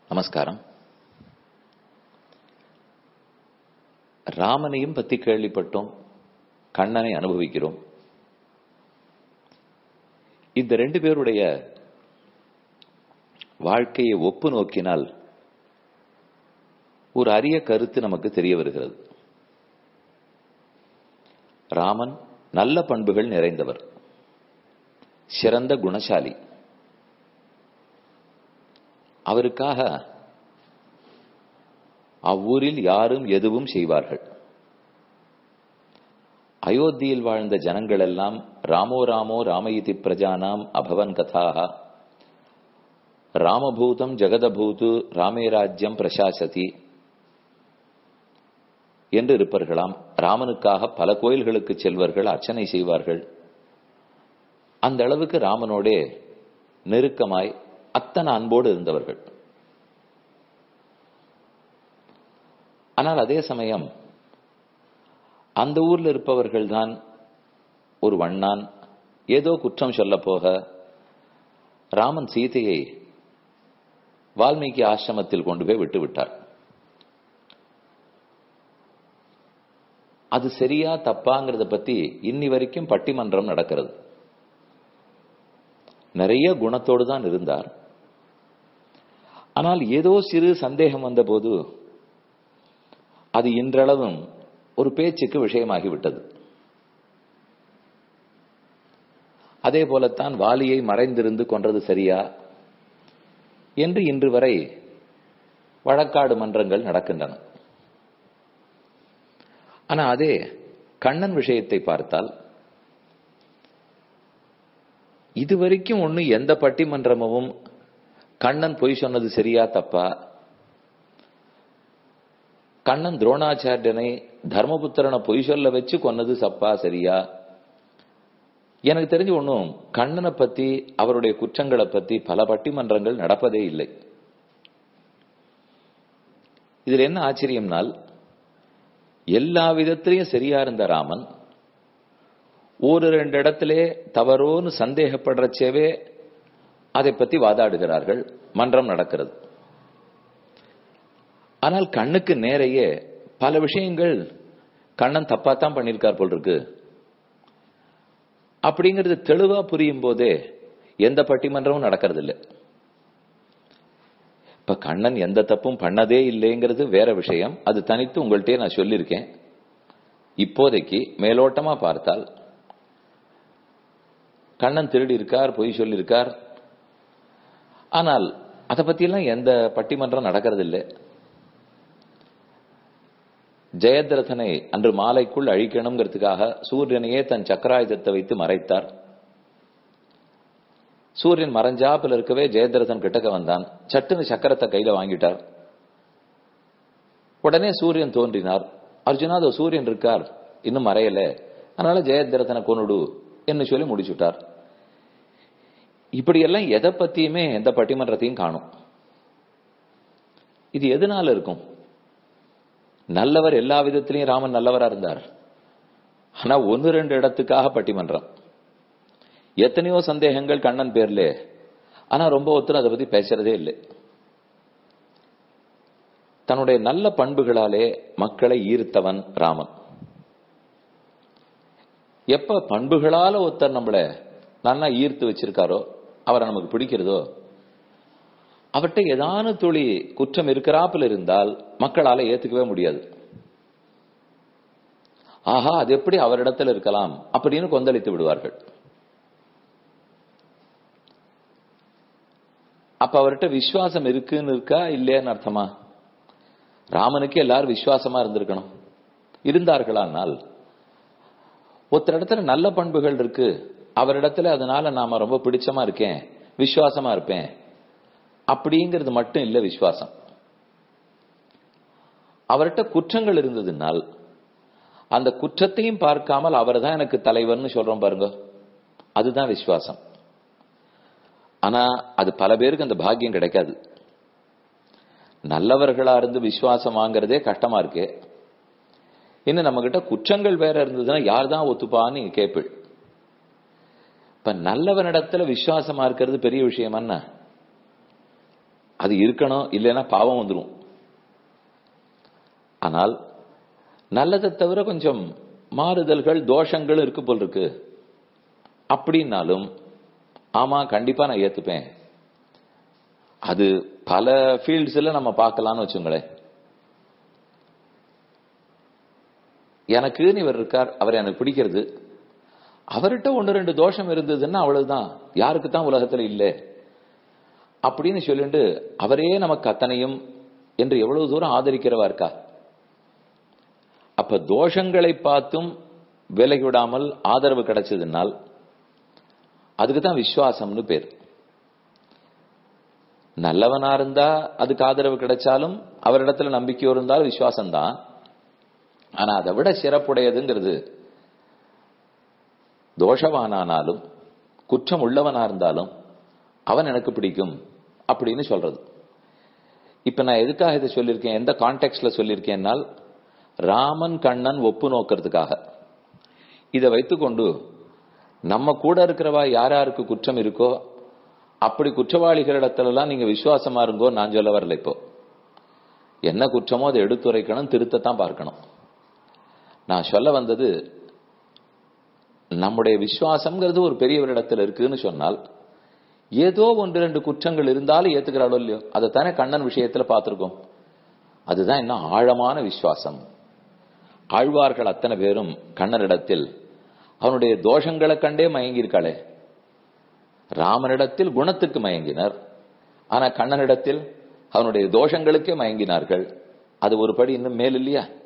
நமஸ்காரம் ராமனையும் பத்தி கேள்விப்பட்டோம் கண்ணனை அனுபவிக்கிறோம் இந்த ரெண்டு பேருடைய வாழ்க்கையை ஒப்பு நோக்கினால் ஒரு அரிய கருத்து நமக்கு தெரிய வருகிறது ராமன் நல்ல பண்புகள் நிறைந்தவர் சிறந்த குணசாலி அவருக்காக அவ்வூரில் யாரும் எதுவும் செய்வார்கள் அயோத்தியில் வாழ்ந்த ஜனங்கள் எல்லாம் ராமோ ராமோ ராமயிதி பிரஜானாம் அபவன் கதாக ராமபூதம் ஜெகதபூது ராமே ராஜ்யம் பிரசாசதி என்று இருப்பார்களாம் ராமனுக்காக பல கோயில்களுக்கு செல்வார்கள் அர்ச்சனை செய்வார்கள் அந்த அளவுக்கு ராமனோடே நெருக்கமாய் அத்தனை அன்போடு இருந்தவர்கள் ஆனால் அதே சமயம் அந்த ஊர்ல இருப்பவர்கள் தான் ஒரு வண்ணான் ஏதோ குற்றம் சொல்ல போக ராமன் சீதையை வால்மீகி ஆசிரமத்தில் கொண்டு போய் விட்டு விட்டார் அது சரியா தப்பாங்கிறத பத்தி இன்னி வரைக்கும் பட்டிமன்றம் நடக்கிறது நிறைய குணத்தோடு தான் இருந்தார் ஆனால் ஏதோ சிறு சந்தேகம் வந்தபோது அது இன்றளவும் ஒரு பேச்சுக்கு விஷயமாகி விட்டது அதே போலத்தான் வாலியை மறைந்திருந்து கொன்றது சரியா என்று இன்று வரை வழக்காடு மன்றங்கள் நடக்கின்றன ஆனா அதே கண்ணன் விஷயத்தை பார்த்தால் இதுவரைக்கும் ஒண்ணு எந்த பட்டிமன்றமும் கண்ணன் பொய் சொன்னது சரியா தப்பா கண்ணன் துரோணாச்சாரியனை தர்மபுத்திரனை பொய் சொல்ல வச்சு கொன்னது சப்பா சரியா எனக்கு தெரிஞ்சு ஒன்றும் கண்ணனை பத்தி அவருடைய குற்றங்களை பத்தி பல பட்டிமன்றங்கள் நடப்பதே இல்லை இதுல என்ன ஆச்சரியம்னால் எல்லா விதத்திலையும் சரியா இருந்த ராமன் ஒரு ரெண்டு இடத்திலே தவறோன்னு சந்தேகப்படுறச்சேவே அதை பத்தி வாதாடுகிறார்கள் மன்றம் நடக்கிறது ஆனால் கண்ணுக்கு நேரையே பல விஷயங்கள் கண்ணன் தப்பாத்தான் பண்ணியிருக்கார் போல் இருக்கு அப்படிங்கிறது தெளிவா புரியும் போதே எந்த பட்டிமன்றமும் நடக்கிறது இல்லை இப்ப கண்ணன் எந்த தப்பும் பண்ணதே இல்லைங்கிறது வேற விஷயம் அது தனித்து உங்கள்கிட்ட நான் சொல்லியிருக்கேன் இப்போதைக்கு மேலோட்டமா பார்த்தால் கண்ணன் திருடி இருக்கார் பொய் சொல்லியிருக்கார் ஆனால் அதை பத்தியெல்லாம் எந்த பட்டிமன்றம் நடக்கிறது இல்லை ஜெயத்ரதனை அன்று மாலைக்குள் அழிக்கணுங்கிறதுக்காக சூரியனையே தன் சக்கராயுதத்தை வைத்து மறைத்தார் சூரியன் மறைஞ்சாப்பில் இருக்கவே ஜெயத்ரதன் கிட்டக்க வந்தான் சட்டுன்னு சக்கரத்தை கையில வாங்கிட்டார் உடனே சூரியன் தோன்றினார் அர்ஜுனா அதோ சூரியன் இருக்கார் இன்னும் மறையல அதனால ஜெயத்ரதனை கொண்டுடு என்று சொல்லி முடிச்சுட்டார் இப்படியெல்லாம் எதை பத்தியுமே எந்த பட்டிமன்றத்தையும் காணும் இது எதனால இருக்கும் நல்லவர் எல்லா விதத்திலையும் ராமன் நல்லவரா இருந்தார் ஆனா ஒன்னு ரெண்டு இடத்துக்காக பட்டிமன்றம் எத்தனையோ சந்தேகங்கள் கண்ணன் பேர்ல ஆனா ரொம்ப ஒருத்தர் அதை பத்தி பேசுறதே இல்லை தன்னுடைய நல்ல பண்புகளாலே மக்களை ஈர்த்தவன் ராமன் எப்ப பண்புகளால ஒருத்தர் நம்மள நல்லா ஈர்த்து வச்சிருக்காரோ அவரை நமக்கு பிடிக்கிறதோ அவர்கிட்ட ஏதான துளி குற்றம் இருக்கிறாப்புல இருந்தால் மக்களால ஏத்துக்கவே முடியாது ஆஹா அது எப்படி அவரிடத்தில் இருக்கலாம் அப்படின்னு கொந்தளித்து விடுவார்கள் அப்ப அவர்கிட்ட விசுவாசம் இருக்குன்னு இருக்கா இல்லையான்னு அர்த்தமா ராமனுக்கு எல்லாரும் விசுவாசமா இருந்திருக்கணும் இருந்தார்களானால் ஒருத்தர் இடத்துல நல்ல பண்புகள் இருக்கு அவரிடத்துல அதனால நாம ரொம்ப பிடிச்சமா இருக்கேன் விசுவாசமா இருப்பேன் அப்படிங்கிறது மட்டும் இல்ல விசுவாசம் அவர்கிட்ட குற்றங்கள் இருந்ததுனால் அந்த குற்றத்தையும் பார்க்காமல் அவர் தான் எனக்கு தலைவர்னு சொல்றோம் பாருங்க அதுதான் விசுவாசம் ஆனா அது பல பேருக்கு அந்த பாக்கியம் கிடைக்காது நல்லவர்களா இருந்து விசுவாசம் வாங்குறதே கஷ்டமா இருக்கு இன்னும் நம்ம கிட்ட குற்றங்கள் வேற இருந்ததுன்னா யார் தான் ஒத்துப்பான்னு நீங்க கேட்பீள் இப்ப நல்லவனிடத்துல விசுவாசமா இருக்கிறது பெரிய விஷயம் என்ன அது இருக்கணும் இல்லைன்னா பாவம் வந்துடும் ஆனால் நல்லதை தவிர கொஞ்சம் மாறுதல்கள் தோஷங்கள் இருக்கு போல் இருக்கு அப்படின்னாலும் ஆமா கண்டிப்பா நான் ஏத்துப்பேன் அது பல ஃபீல்ட்ஸ்ல நம்ம பார்க்கலாம்னு வச்சுங்களேன் எனக்குன்னு இவர் இருக்கார் அவர் எனக்கு பிடிக்கிறது அவர்கிட்ட ஒன்று ரெண்டு தோஷம் இருந்ததுன்னா அவ்வளவுதான் யாருக்கு தான் உலகத்துல இல்லை அப்படின்னு சொல்லிட்டு அவரே நமக்கு அத்தனையும் என்று எவ்வளவு தூரம் ஆதரிக்கிறவா இருக்கா அப்ப தோஷங்களை பார்த்தும் விலகி விடாமல் ஆதரவு கிடைச்சதுனால் அதுக்கு தான் விசுவாசம்னு பேர் நல்லவனா இருந்தா அதுக்கு ஆதரவு கிடைச்சாலும் அவரிடத்துல நம்பிக்கை இருந்தால் விசுவாசம் தான் ஆனா அதை விட சிறப்புடையதுங்கிறது தோஷவானானாலும் குற்றம் உள்ளவனா இருந்தாலும் அவன் எனக்கு பிடிக்கும் அப்படின்னு சொல்றது இப்ப நான் எதுக்காக இதை சொல்லியிருக்கேன் எந்த கான்டெக்ட்ல சொல்லியிருக்கேன்னால் ராமன் கண்ணன் ஒப்பு நோக்கிறதுக்காக இதை வைத்துக்கொண்டு நம்ம கூட இருக்கிறவா யார் யாருக்கு குற்றம் இருக்கோ அப்படி குற்றவாளிகளிடத்துலலாம் நீங்க விசுவாசமா இருங்கோ நான் சொல்ல வரல இப்போ என்ன குற்றமோ அதை எடுத்துரைக்கணும் திருத்தத்தான் பார்க்கணும் நான் சொல்ல வந்தது நம்முடைய விசுவாசம்ங்கிறது ஒரு பெரியவரிடத்துல இருக்குன்னு சொன்னால் ஏதோ ஒன்று ரெண்டு குற்றங்கள் இருந்தாலும் ஏத்துக்கிறாளோ இல்லையோ அதைத்தானே கண்ணன் விஷயத்துல பார்த்திருக்கோம் அதுதான் என்ன ஆழமான விசுவாசம் ஆழ்வார்கள் அத்தனை பேரும் கண்ணனிடத்தில் அவனுடைய தோஷங்களை கண்டே மயங்கியிருக்காளே ராமனிடத்தில் குணத்துக்கு மயங்கினர் ஆனா கண்ணனிடத்தில் அவனுடைய தோஷங்களுக்கே மயங்கினார்கள் அது ஒரு படி இன்னும் மேல் இல்லையா